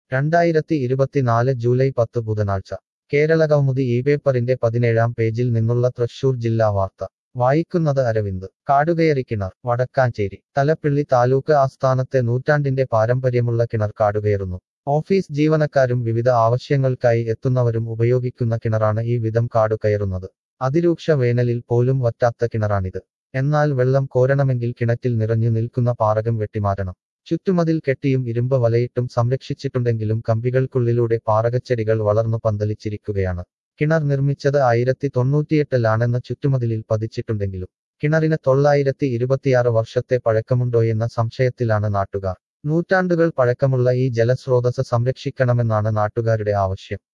രണ്ടായിരത്തി ഇരുപത്തിനാല് ജൂലൈ പത്ത് ബുധനാഴ്ച കേരള കൗമുദി ഈ പേപ്പറിന്റെ പതിനേഴാം പേജിൽ നിന്നുള്ള തൃശൂർ ജില്ലാ വാർത്ത വായിക്കുന്നത് അരവിന്ദ് കാടുകയറി കിണർ വടക്കാഞ്ചേരി തലപ്പിള്ളി താലൂക്ക് ആസ്ഥാനത്തെ നൂറ്റാണ്ടിന്റെ പാരമ്പര്യമുള്ള കിണർ കാടുകയറുന്നു ഓഫീസ് ജീവനക്കാരും വിവിധ ആവശ്യങ്ങൾക്കായി എത്തുന്നവരും ഉപയോഗിക്കുന്ന കിണറാണ് ഈ വിധം കാടുകയറുന്നത് അതിരൂക്ഷ വേനലിൽ പോലും വറ്റാത്ത കിണറാണിത് എന്നാൽ വെള്ളം കോരണമെങ്കിൽ കിണറ്റിൽ നിറഞ്ഞു നിൽക്കുന്ന പാറകം വെട്ടിമാറ്റണം ചുറ്റുമതിൽ കെട്ടിയും ഇരുമ്പ് വലയിട്ടും സംരക്ഷിച്ചിട്ടുണ്ടെങ്കിലും കമ്പികൾക്കുള്ളിലൂടെ പാറകച്ചെടികൾ വളർന്നു പന്തലിച്ചിരിക്കുകയാണ് കിണർ നിർമ്മിച്ചത് ആയിരത്തി തൊണ്ണൂറ്റിയെട്ടിലാണെന്ന് ചുറ്റുമതിലിൽ പതിച്ചിട്ടുണ്ടെങ്കിലും കിണറിന് തൊള്ളായിരത്തി ഇരുപത്തിയാറ് വർഷത്തെ പഴക്കമുണ്ടോയെന്ന സംശയത്തിലാണ് നാട്ടുകാർ നൂറ്റാണ്ടുകൾ പഴക്കമുള്ള ഈ ജലസ്രോതസ് സംരക്ഷിക്കണമെന്നാണ് നാട്ടുകാരുടെ ആവശ്യം